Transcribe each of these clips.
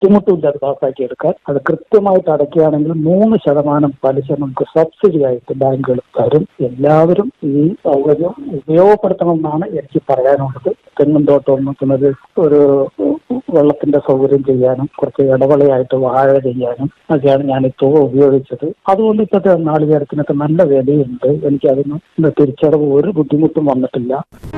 ബുദ്ധിമുട്ടില്ല അത് പാസ്സാക്കി എടുക്കാൻ അത് കൃത്യമായിട്ട് അടയ്ക്കുകയാണെങ്കിൽ മൂന്ന് ശതമാനം പലിശ നമുക്ക് സബ്സിഡി ആയിട്ട് ബാങ്കുകൾ തരും എല്ലാവരും ഈ സൗകര്യം ഉപയോഗപ്പെടുത്തണമെന്നാണ് എനിക്ക് പറയാനുള്ളത് തെങ്ങും തോട്ടം നോക്കുന്നത് ഒരു വെള്ളത്തിന്റെ സൗകര്യം ചെയ്യാനും കുറച്ച് ഇടവളയായിട്ട് വാഴ ചെയ്യാനും ഒക്കെയാണ് ഞാൻ ഈ തുക ഉപയോഗിച്ചത് അതുകൊണ്ട് ഇപ്പോഴത്തെ നാളികേരത്തിനൊക്കെ നല്ല വിലയുണ്ട് എനിക്ക് അതിന് തിരിച്ചടവ് ഒരു ബുദ്ധിമുട്ടും വന്നിട്ടില്ല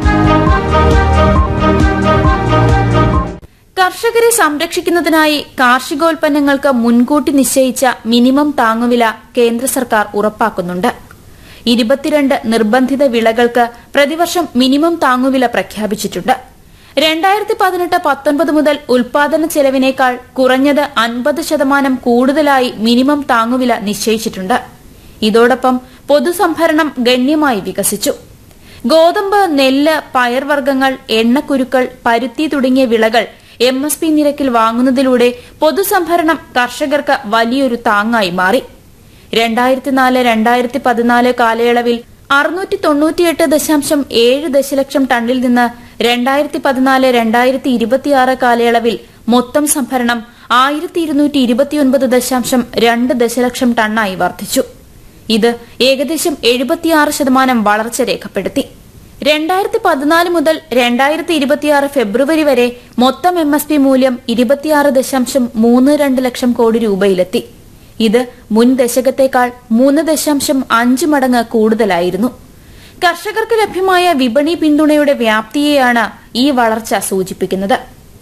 കർഷകരെ സംരക്ഷിക്കുന്നതിനായി കാർഷികോൽപ്പന്നങ്ങൾക്ക് മുൻകൂട്ടി നിശ്ചയിച്ച മിനിമം താങ്ങുവില കേന്ദ്ര സർക്കാർ ഉറപ്പാക്കുന്നുണ്ട് ഇരുപത്തിരണ്ട് നിർബന്ധിത വിളകൾക്ക് പ്രതിവർഷം മിനിമം താങ്ങുവില പ്രഖ്യാപിച്ചിട്ടുണ്ട് രണ്ടായിരത്തി പതിനെട്ട് പത്തൊൻപത് മുതൽ ഉൽപാദന ചെലവിനേക്കാൾ കുറഞ്ഞത് അൻപത് ശതമാനം കൂടുതലായി മിനിമം താങ്ങുവില നിശ്ചയിച്ചിട്ടുണ്ട് ഇതോടൊപ്പം പൊതുസംഭരണം ഗണ്യമായി വികസിച്ചു ഗോതമ്പ് നെല്ല് പയർവർഗ്ഗങ്ങൾ എണ്ണക്കുരുക്കൾ പരുത്തി തുടങ്ങിയ വിളകൾ എം എസ് പി നിരക്കിൽ വാങ്ങുന്നതിലൂടെ പൊതുസംഭരണം കർഷകർക്ക് വലിയൊരു താങ്ങായി മാറി രണ്ടായിരത്തി നാല് രണ്ടായിരത്തി പതിനാല് കാലയളവിൽ അറുന്നൂറ്റി തൊണ്ണൂറ്റിയെട്ട് ദശാംശം ഏഴ് ദശലക്ഷം ടണ്ണിൽ നിന്ന് രണ്ടായിരത്തി പതിനാല് രണ്ടായിരത്തി ഇരുപത്തിയാറ് കാലയളവിൽ മൊത്തം സംഭരണം ആയിരത്തി ഇരുന്നൂറ്റി ഇരുപത്തിയൊൻപത് ദശാംശം രണ്ട് ദശലക്ഷം ടണ്ണായി വർദ്ധിച്ചു ഇത് ഏകദേശം എഴുപത്തിയാറ് ശതമാനം വളർച്ച രേഖപ്പെടുത്തി രണ്ടായിരത്തി പതിനാല് മുതൽ രണ്ടായിരത്തി ഇരുപത്തിയാറ് ഫെബ്രുവരി വരെ മൊത്തം എം എസ് പി മൂല്യം ഇരുപത്തിയാറ് ദശാംശം മൂന്ന് രണ്ട് ലക്ഷം കോടി രൂപയിലെത്തി ഇത് മുൻ ദശകത്തേക്കാൾ മൂന്ന് ദശാംശം അഞ്ച് മടങ്ങ് കൂടുതലായിരുന്നു കർഷകർക്ക് ലഭ്യമായ വിപണി പിന്തുണയുടെ വ്യാപ്തിയെയാണ് ഈ വളർച്ച സൂചിപ്പിക്കുന്നത്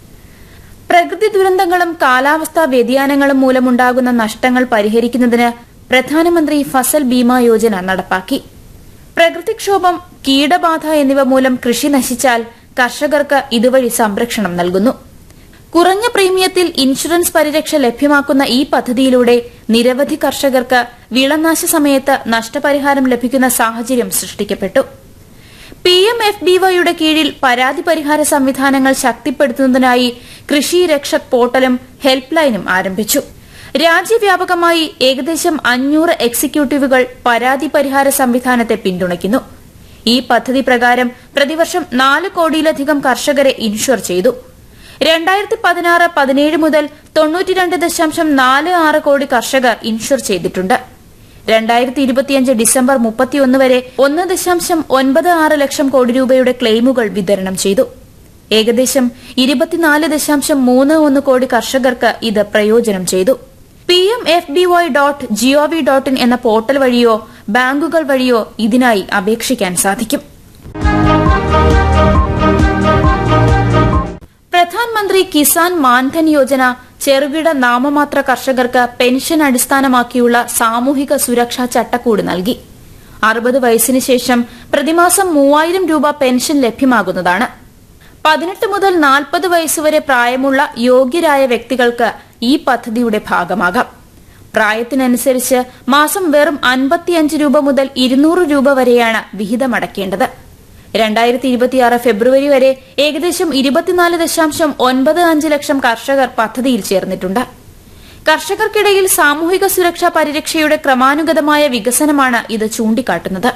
പ്രകൃതി ദുരന്തങ്ങളും കാലാവസ്ഥാ വ്യതിയാനങ്ങളും മൂലമുണ്ടാകുന്ന നഷ്ടങ്ങൾ പരിഹരിക്കുന്നതിന് പ്രധാനമന്ത്രി ഫസൽ ബീമ യോജന നടപ്പാക്കി പ്രകൃതിക്ഷോഭം കീടബാധ എന്നിവ മൂലം കൃഷി നശിച്ചാൽ കർഷകർക്ക് ഇതുവഴി സംരക്ഷണം നൽകുന്നു കുറഞ്ഞ പ്രീമിയത്തിൽ ഇൻഷുറൻസ് പരിരക്ഷ ലഭ്യമാക്കുന്ന ഈ പദ്ധതിയിലൂടെ നിരവധി കർഷകർക്ക് വിളനാശ സമയത്ത് നഷ്ടപരിഹാരം ലഭിക്കുന്ന സാഹചര്യം സൃഷ്ടിക്കപ്പെട്ടു പി എം എഫ് ഡി വൈയുടെ കീഴിൽ പരാതി പരിഹാര സംവിധാനങ്ങൾ ശക്തിപ്പെടുത്തുന്നതിനായി കൃഷി രക്ഷക് പോർട്ടലും ഹെൽപ്പ് ലൈനും ആരംഭിച്ചു രാജ്യവ്യാപകമായി ഏകദേശം അഞ്ഞൂറ് എക്സിക്യൂട്ടീവുകൾ പരാതി പരിഹാര സംവിധാനത്തെ പിന്തുണയ്ക്കുന്നു ഈ പദ്ധതി പ്രകാരം പ്രതിവർഷം നാല് കോടിയിലധികം കർഷകരെ ഇൻഷുർ ചെയ്തു രണ്ടായിരത്തി പതിനാറ് പതിനേഴ് മുതൽ തൊണ്ണൂറ്റിരണ്ട് ദശാംശം നാല് ആറ് കോടി കർഷകർ ഇൻഷുർ ചെയ്തിട്ടുണ്ട് രണ്ടായിരത്തി ഇരുപത്തിയഞ്ച് ഡിസംബർ മുപ്പത്തിയൊന്ന് വരെ ഒന്ന് ദശാംശം ഒൻപത് ആറ് ലക്ഷം കോടി രൂപയുടെ ക്ലെയിമുകൾ വിതരണം ചെയ്തു ഏകദേശം ഇരുപത്തിനാല് ദശാംശം മൂന്ന് ഒന്ന് കോടി കർഷകർക്ക് ഇത് പ്രയോജനം ചെയ്തു P M F D Y dot G O V dot in എന്ന പോർട്ടൽ വഴിയോ ബാങ്കുകൾ വഴിയോ ഇതിനായി അപേക്ഷിക്കാൻ സാധിക്കും പ്രധാൻമന്ത്രി കിസാൻ മാൻധൻ യോജന ചെറുകിട നാമമാത്ര കർഷകർക്ക് പെൻഷൻ അടിസ്ഥാനമാക്കിയുള്ള സാമൂഹിക സുരക്ഷാ ചട്ടക്കൂട് നൽകി അറുപത് വയസ്സിന് ശേഷം പ്രതിമാസം മൂവായിരം രൂപ പെൻഷൻ ലഭ്യമാകുന്നതാണ് പതിനെട്ട് മുതൽ നാൽപ്പത് വയസ്സുവരെ പ്രായമുള്ള യോഗ്യരായ വ്യക്തികൾക്ക് ഈ പദ്ധതിയുടെ ഭാഗമാകാം പ്രായത്തിനനുസരിച്ച് മാസം വെറും അൻപത്തിയഞ്ച് രൂപ മുതൽ ഇരുന്നൂറ് രൂപ വരെയാണ് വിഹിതമടക്കേണ്ടത് രണ്ടായിരത്തി ഇരുപത്തിയാറ് ഫെബ്രുവരി വരെ ഏകദേശം ഇരുപത്തിനാല് ദശാംശം ഒൻപത് അഞ്ച് ലക്ഷം കർഷകർ പദ്ധതിയിൽ ചേർന്നിട്ടുണ്ട് കർഷകർക്കിടയിൽ സാമൂഹിക സുരക്ഷാ പരിരക്ഷയുടെ ക്രമാനുഗതമായ വികസനമാണ് ഇത് ചൂണ്ടിക്കാട്ടുന്നത്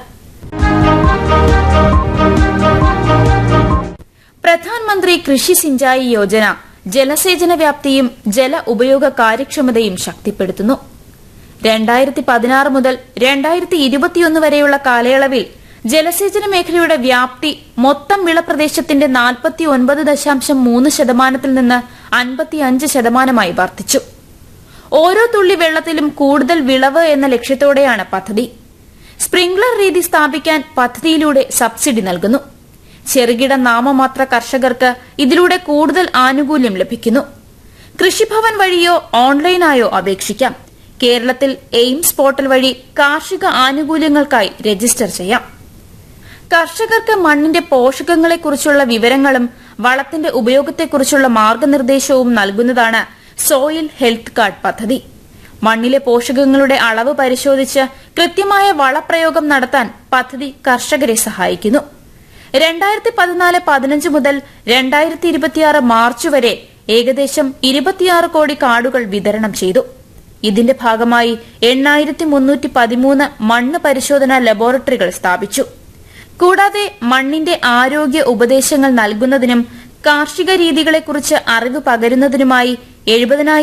പ്രധാൻമന്ത്രി കൃഷി സിഞ്ചായി യോജന ജലസേചന വ്യാപ്തിയും ജല ഉപയോഗ കാര്യക്ഷമതയും ശക്തിപ്പെടുത്തുന്നു രണ്ടായിരത്തി പതിനാറ് മുതൽ രണ്ടായിരത്തി ഇരുപത്തിയൊന്ന് വരെയുള്ള കാലയളവിൽ ജലസേചന മേഖലയുടെ വ്യാപ്തി മൊത്തം വിളപ്രദേശത്തിന്റെ നാൽപ്പത്തി ഒൻപത് ദശാംശം മൂന്ന് ശതമാനത്തിൽ നിന്ന് അൻപത്തിയഞ്ച് ശതമാനമായി വർദ്ധിച്ചു ഓരോ തുള്ളി വെള്ളത്തിലും കൂടുതൽ വിളവ് എന്ന ലക്ഷ്യത്തോടെയാണ് പദ്ധതി സ്പ്രിംഗ്ലർ രീതി സ്ഥാപിക്കാൻ പദ്ധതിയിലൂടെ സബ്സിഡി നൽകുന്നു ചെറുകിട നാമമാത്ര കർഷകർക്ക് ഇതിലൂടെ കൂടുതൽ ആനുകൂല്യം ലഭിക്കുന്നു കൃഷിഭവൻ വഴിയോ ഓൺലൈനായോ അപേക്ഷിക്കാം കേരളത്തിൽ എയിംസ് പോർട്ടൽ വഴി കാർഷിക ആനുകൂല്യങ്ങൾക്കായി രജിസ്റ്റർ ചെയ്യാം കർഷകർക്ക് മണ്ണിന്റെ പോഷകങ്ങളെക്കുറിച്ചുള്ള വിവരങ്ങളും വളത്തിന്റെ ഉപയോഗത്തെക്കുറിച്ചുള്ള മാർഗനിർദ്ദേശവും നൽകുന്നതാണ് സോയിൽ ഹെൽത്ത് കാർഡ് പദ്ധതി മണ്ണിലെ പോഷകങ്ങളുടെ അളവ് പരിശോധിച്ച് കൃത്യമായ വളപ്രയോഗം നടത്താൻ പദ്ധതി കർഷകരെ സഹായിക്കുന്നു രണ്ടായിരത്തി പതിനാല് പതിനഞ്ച് മുതൽ രണ്ടായിരത്തി ഇരുപത്തിയാറ് മാർച്ച് വരെ ഏകദേശം ഇരുപത്തിയാറ് കോടി കാർഡുകൾ വിതരണം ചെയ്തു ഇതിന്റെ ഭാഗമായി എണ്ണായിരത്തി മുന്നൂറ്റി പതിമൂന്ന് മണ്ണ് പരിശോധനാ ലബോറട്ടറികൾ സ്ഥാപിച്ചു കൂടാതെ മണ്ണിന്റെ ആരോഗ്യ ഉപദേശങ്ങൾ നൽകുന്നതിനും കാർഷിക രീതികളെക്കുറിച്ച് അറിവ് പകരുന്നതിനുമായി എഴുപതിനായിരം